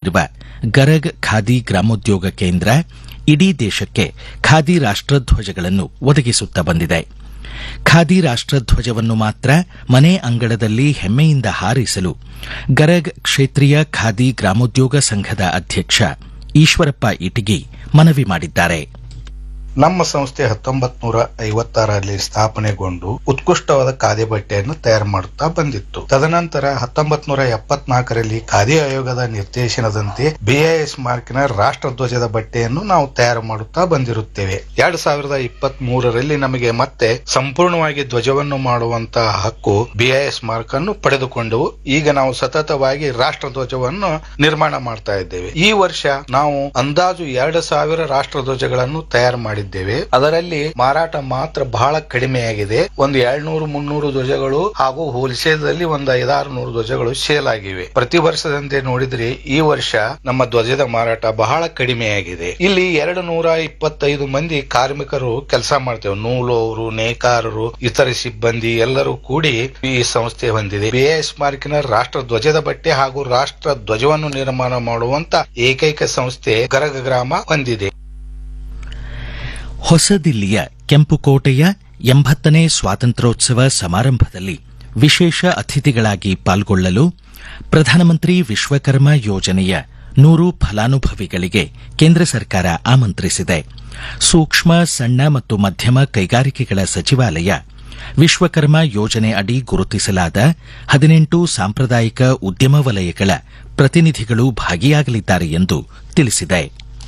ನಡೆಸುತ್ತಿರುವ ಗರಗ್ ಖಾದಿ ಗ್ರಾಮೋದ್ಯೋಗ ಕೇಂದ್ರ ಇಡೀ ದೇಶಕ್ಕೆ ಖಾದಿ ರಾಷ್ಟಧ್ವಜಗಳನ್ನು ಒದಗಿಸುತ್ತಾ ಬಂದಿದೆ ಖಾದಿ ರಾಷ್ಟಧ್ವಜವನ್ನು ಮಾತ್ರ ಮನೆ ಅಂಗಳದಲ್ಲಿ ಹೆಮ್ಮೆಯಿಂದ ಹಾರಿಸಲು ಗರಗ್ ಕ್ಷೇತ್ರೀಯ ಖಾದಿ ಗ್ರಾಮೋದ್ಯೋಗ ಸಂಘದ ಅಧ್ಯಕ್ಷ ಈಶ್ವರಪ್ಪ ಇಟಗಿ ಮನವಿ ಮಾಡಿದ್ದಾರೆ ನಮ್ಮ ಸಂಸ್ಥೆ ಹತ್ತೊಂಬತ್ ನೂರ ಐವತ್ತಾರರಲ್ಲಿ ಸ್ಥಾಪನೆಗೊಂಡು ಉತ್ಕೃಷ್ಟವಾದ ಖಾದಿ ಬಟ್ಟೆಯನ್ನು ತಯಾರು ಮಾಡುತ್ತಾ ಬಂದಿತ್ತು ತದನಂತರ ಹತ್ತೊಂಬತ್ ನೂರ ಎಪ್ಪತ್ನಾಲ್ಕರಲ್ಲಿ ಖಾದಿ ಆಯೋಗದ ನಿರ್ದೇಶನದಂತೆ ಬಿಐಎಸ್ ಮಾರ್ಕಿನ ರಾಷ್ಟ್ರಧ್ವಜದ ಬಟ್ಟೆಯನ್ನು ನಾವು ತಯಾರು ಮಾಡುತ್ತಾ ಬಂದಿರುತ್ತೇವೆ ಎರಡ್ ಸಾವಿರದ ಇಪ್ಪತ್ತ್ ಮೂರರಲ್ಲಿ ನಮಗೆ ಮತ್ತೆ ಸಂಪೂರ್ಣವಾಗಿ ಧ್ವಜವನ್ನು ಮಾಡುವಂತಹ ಹಕ್ಕು ಬಿಐಎಸ್ ಮಾರ್ಕ್ ಅನ್ನು ಪಡೆದುಕೊಂಡೆವು ಈಗ ನಾವು ಸತತವಾಗಿ ರಾಷ್ಟ್ರಧ್ವಜವನ್ನು ನಿರ್ಮಾಣ ಮಾಡ್ತಾ ಇದ್ದೇವೆ ಈ ವರ್ಷ ನಾವು ಅಂದಾಜು ಎರಡು ಸಾವಿರ ರಾಷ್ಟ್ರಧ್ವಜಗಳನ್ನು ತಯಾರು ಮಾಡಿದ್ದೇವೆ ಅದರಲ್ಲಿ ಮಾರಾಟ ಮಾತ್ರ ಬಹಳ ಕಡಿಮೆಯಾಗಿದೆ ಒಂದು ಏಳ್ನೂರು ಮುನ್ನೂರು ಧ್ವಜಗಳು ಹಾಗೂ ಹೋಲ್ಸೇಲ್ದಲ್ಲಿ ಒಂದು ಐದಾರು ನೂರು ಧ್ವಜಗಳು ಸೇಲ್ ಆಗಿವೆ ಪ್ರತಿ ವರ್ಷದಂತೆ ನೋಡಿದ್ರೆ ಈ ವರ್ಷ ನಮ್ಮ ಧ್ವಜದ ಮಾರಾಟ ಬಹಳ ಕಡಿಮೆಯಾಗಿದೆ ಇಲ್ಲಿ ಎರಡು ನೂರ ಇಪ್ಪತ್ತೈದು ಮಂದಿ ಕಾರ್ಮಿಕರು ಕೆಲಸ ಮಾಡ್ತೇವೆ ನೂಲೋರು ನೇಕಾರರು ಇತರ ಸಿಬ್ಬಂದಿ ಎಲ್ಲರೂ ಕೂಡಿ ಈ ಸಂಸ್ಥೆ ಹೊಂದಿದೆ ಬಿಎಸ್ ಮಾರ್ಕಿನ ರಾಷ್ಟ್ರ ಧ್ವಜದ ಬಟ್ಟೆ ಹಾಗೂ ರಾಷ್ಟ್ರ ಧ್ವಜವನ್ನು ನಿರ್ಮಾಣ ಮಾಡುವಂತ ಏಕೈಕ ಸಂಸ್ಥೆ ಗರಗ ಗ್ರಾಮ ಹೊಂದಿದೆ ಹೊಸದಿಲ್ಲಿಯ ಕೆಂಪುಕೋಟೆಯ ಎಂಬತ್ತನೇ ಸ್ವಾತಂತ್ರ್ಯೋತ್ಸವ ಸಮಾರಂಭದಲ್ಲಿ ವಿಶೇಷ ಅತಿಥಿಗಳಾಗಿ ಪಾಲ್ಗೊಳ್ಳಲು ಪ್ರಧಾನಮಂತ್ರಿ ವಿಶ್ವಕರ್ಮ ಯೋಜನೆಯ ನೂರು ಫಲಾನುಭವಿಗಳಿಗೆ ಕೇಂದ್ರ ಸರ್ಕಾರ ಆಮಂತ್ರಿಸಿದೆ ಸೂಕ್ಷ್ಮ ಸಣ್ಣ ಮತ್ತು ಮಧ್ಯಮ ಕೈಗಾರಿಕೆಗಳ ಸಚಿವಾಲಯ ವಿಶ್ವಕರ್ಮ ಯೋಜನೆ ಅಡಿ ಗುರುತಿಸಲಾದ ಹದಿನೆಂಟು ಸಾಂಪ್ರದಾಯಿಕ ಉದ್ಯಮ ವಲಯಗಳ ಪ್ರತಿನಿಧಿಗಳು ಭಾಗಿಯಾಗಲಿದ್ದಾರೆ ಎಂದು ತಿಳಿಸಿದೆ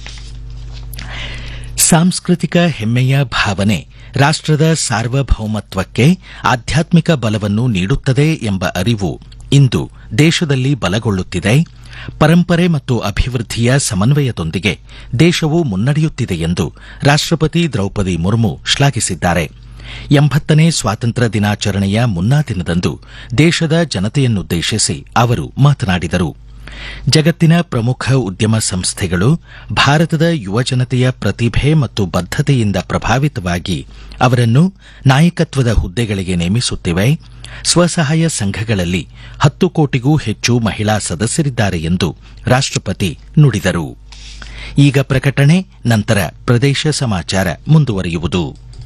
ಸಾಂಸ್ಕೃತಿಕ ಹೆಮ್ಮೆಯ ಭಾವನೆ ರಾಷ್ಟದ ಸಾರ್ವಭೌಮತ್ವಕ್ಕೆ ಆಧ್ಯಾತ್ಮಿಕ ಬಲವನ್ನು ನೀಡುತ್ತದೆ ಎಂಬ ಅರಿವು ಇಂದು ದೇಶದಲ್ಲಿ ಬಲಗೊಳ್ಳುತ್ತಿದೆ ಪರಂಪರೆ ಮತ್ತು ಅಭಿವೃದ್ಧಿಯ ಸಮನ್ವಯದೊಂದಿಗೆ ದೇಶವು ಮುನ್ನಡೆಯುತ್ತಿದೆ ಎಂದು ರಾಷ್ಟಪತಿ ದ್ರೌಪದಿ ಮುರ್ಮು ಶ್ಲಾಘಿಸಿದ್ದಾರೆ ಎಂಬತ್ತನೇ ಸ್ವಾತಂತ್ರ್ಯ ದಿನಾಚರಣೆಯ ಮುನ್ನಾ ದಿನದಂದು ದೇಶದ ಜನತೆಯನ್ನುದ್ದೇಶಿಸಿ ಅವರು ಮಾತನಾಡಿದರು ಜಗತ್ತಿನ ಪ್ರಮುಖ ಉದ್ಯಮ ಸಂಸ್ಥೆಗಳು ಭಾರತದ ಯುವಜನತೆಯ ಪ್ರತಿಭೆ ಮತ್ತು ಬದ್ದತೆಯಿಂದ ಪ್ರಭಾವಿತವಾಗಿ ಅವರನ್ನು ನಾಯಕತ್ವದ ಹುದ್ದೆಗಳಿಗೆ ನೇಮಿಸುತ್ತಿವೆ ಸ್ವಸಹಾಯ ಸಂಘಗಳಲ್ಲಿ ಹತ್ತು ಕೋಟಿಗೂ ಹೆಚ್ಚು ಮಹಿಳಾ ಸದಸ್ಯರಿದ್ದಾರೆ ಎಂದು ರಾಷ್ಟಪತಿ ನುಡಿದರು ಈಗ ಪ್ರಕಟಣೆ ನಂತರ ಪ್ರದೇಶ ಸಮಾಚಾರ ಮುಂದುವರಿಯುವುದು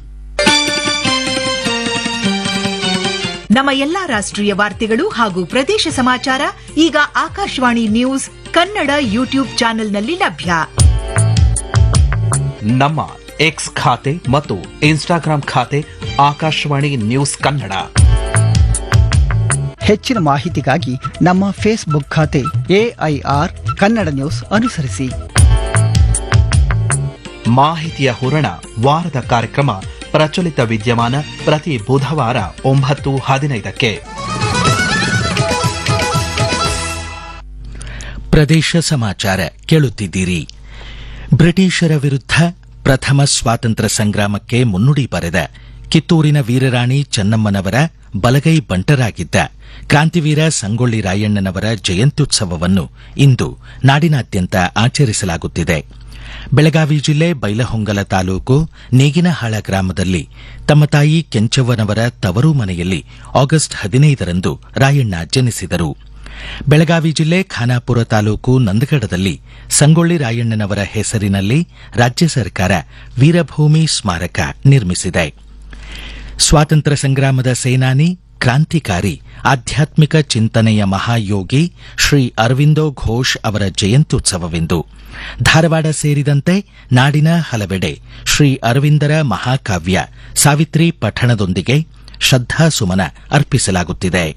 ನಮ್ಮ ಎಲ್ಲಾ ರಾಷ್ಟ್ರೀಯ ವಾರ್ತೆಗಳು ಹಾಗೂ ಪ್ರದೇಶ ಸಮಾಚಾರ ಈಗ ಆಕಾಶವಾಣಿ ನ್ಯೂಸ್ ಕನ್ನಡ ಯೂಟ್ಯೂಬ್ ಚಾನೆಲ್ನಲ್ಲಿ ಲಭ್ಯ ನಮ್ಮ ಎಕ್ಸ್ ಖಾತೆ ಮತ್ತು ಇನ್ಸ್ಟಾಗ್ರಾಂ ಖಾತೆ ಆಕಾಶವಾಣಿ ನ್ಯೂಸ್ ಕನ್ನಡ ಹೆಚ್ಚಿನ ಮಾಹಿತಿಗಾಗಿ ನಮ್ಮ ಫೇಸ್ಬುಕ್ ಖಾತೆ ಎಐಆರ್ ಕನ್ನಡ ನ್ಯೂಸ್ ಅನುಸರಿಸಿ ಮಾಹಿತಿಯ ಹೂರಣ ವಾರದ ಕಾರ್ಯಕ್ರಮ ಪ್ರಚಲಿತ ವಿದ್ಯಮಾನ ಪ್ರತಿ ಬುಧವಾರ ಒಂಬತ್ತು ಹದಿನೈದಕ್ಕೆ ಪ್ರದೇಶ ಸಮಾಚಾರ ಕೇಳುತ್ತಿದ್ದೀರಿ ಬ್ರಿಟಿಷರ ವಿರುದ್ಧ ಪ್ರಥಮ ಸ್ವಾತಂತ್ರ್ಯ ಸಂಗ್ರಾಮಕ್ಕೆ ಮುನ್ನುಡಿ ಬರೆದ ಕಿತ್ತೂರಿನ ವೀರರಾಣಿ ಚೆನ್ನಮ್ಮನವರ ಬಲಗೈ ಬಂಟರಾಗಿದ್ದ ಕ್ರಾಂತಿವೀರ ಸಂಗೊಳ್ಳಿ ರಾಯಣ್ಣನವರ ಜಯಂತ್ಯುತ್ಸವವನ್ನು ಇಂದು ನಾಡಿನಾದ್ಯಂತ ಆಚರಿಸಲಾಗುತ್ತಿದೆ ಬೆಳಗಾವಿ ಜಿಲ್ಲೆ ಬೈಲಹೊಂಗಲ ತಾಲೂಕು ನೇಗಿನಹಾಳ ಗ್ರಾಮದಲ್ಲಿ ತಮ್ಮ ತಾಯಿ ಕೆಂಚವ್ವನವರ ತವರು ಮನೆಯಲ್ಲಿ ಆಗಸ್ಟ್ ಹದಿನೈದರಂದು ರಾಯಣ್ಣ ಜನಿಸಿದರು ಬೆಳಗಾವಿ ಜಿಲ್ಲೆ ಖಾನಾಪುರ ತಾಲೂಕು ನಂದಗಡದಲ್ಲಿ ಸಂಗೊಳ್ಳಿ ರಾಯಣ್ಣನವರ ಹೆಸರಿನಲ್ಲಿ ರಾಜ್ಯ ಸರ್ಕಾರ ವೀರಭೂಮಿ ಸ್ಮಾರಕ ನಿರ್ಮಿಸಿದೆ ಸ್ವಾತಂತ್ರ್ಯ ಸಂಗ್ರಾಮದ ಸೇನಾನಿ ಕ್ರಾಂತಿಕಾರಿ ಆಧ್ಯಾತ್ಮಿಕ ಚಿಂತನೆಯ ಮಹಾಯೋಗಿ ಶ್ರೀ ಅರವಿಂದೋ ಘೋಷ್ ಅವರ ಜಯಂತ್ಯುತ್ಸವವೆಂದು ಧಾರವಾಡ ಸೇರಿದಂತೆ ನಾಡಿನ ಹಲವೆಡೆ ಶ್ರೀ ಅರವಿಂದರ ಮಹಾಕಾವ್ಯ ಸಾವಿತ್ರಿ ಪಠಣದೊಂದಿಗೆ ಶ್ರದ್ಧಾಸುಮನ ಅರ್ಪಿಸಲಾಗುತ್ತಿದೆ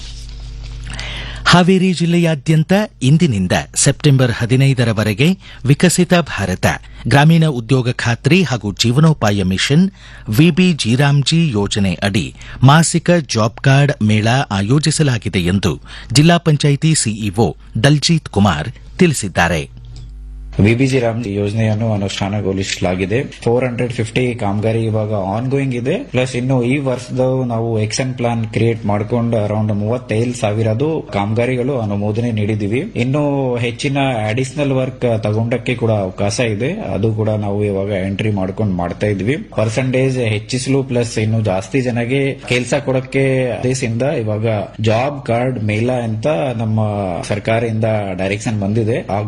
ಹಾವೇರಿ ಜಿಲ್ಲೆಯಾದ್ಯಂತ ಇಂದಿನಿಂದ ಸೆಪ್ಟೆಂಬರ್ ಹದಿನೈದರವರೆಗೆ ವಿಕಸಿತ ಭಾರತ ಗ್ರಾಮೀಣ ಉದ್ಯೋಗ ಖಾತ್ರಿ ಹಾಗೂ ಜೀವನೋಪಾಯ ಮಿಷನ್ ವಿಬಿ ಜೀರಾಮ್ಜಿ ಯೋಜನೆ ಅಡಿ ಮಾಸಿಕ ಜಾಬ್ ಕಾರ್ಡ್ ಮೇಳ ಆಯೋಜಿಸಲಾಗಿದೆ ಎಂದು ಜಿಲ್ಲಾ ಪಂಚಾಯಿತಿ ಸಿಇಒ ದಲ್ಜೀತ್ ಕುಮಾರ್ ತಿಳಿಸಿದ್ದಾರೆ ವಿಬಿಜಿ ರಾಮ್ ಯೋಜನೆಯನ್ನು ಅನುಷ್ಠಾನಗೊಳಿಸಲಾಗಿದೆ ಫೋರ್ ಹಂಡ್ರೆಡ್ ಫಿಫ್ಟಿ ಕಾಮಗಾರಿ ಇವಾಗ ಆನ್ ಗೋಯಿಂಗ್ ಇದೆ ಪ್ಲಸ್ ಇನ್ನು ಈ ವರ್ಷದ ನಾವು ಎಕ್ಷನ್ ಪ್ಲಾನ್ ಕ್ರಿಯೇಟ್ ಮಾಡ್ಕೊಂಡು ಅರೌಂಡ್ ಮೂವತ್ತೈದು ಸಾವಿರದು ಕಾಮಗಾರಿಗಳು ಅನುಮೋದನೆ ನೀಡಿದೀವಿ ಇನ್ನು ಹೆಚ್ಚಿನ ಅಡಿಷನಲ್ ವರ್ಕ್ ತಗೊಂಡಕ್ಕೆ ಕೂಡ ಅವಕಾಶ ಇದೆ ಅದು ಕೂಡ ನಾವು ಇವಾಗ ಎಂಟ್ರಿ ಮಾಡ್ಕೊಂಡು ಮಾಡ್ತಾ ಇದ್ವಿ ಪರ್ಸೆಂಟೇಜ್ ಹೆಚ್ಚಿಸಲು ಪ್ಲಸ್ ಇನ್ನು ಜಾಸ್ತಿ ಜನಗೆ ಕೆಲಸ ಕೊಡಕ್ಕೆ ದೇಶದಿಂದ ಇವಾಗ ಜಾಬ್ ಕಾರ್ಡ್ ಮೇಳ ಅಂತ ನಮ್ಮ ಸರ್ಕಾರದಿಂದ ಡೈರೆಕ್ಷನ್ ಬಂದಿದೆ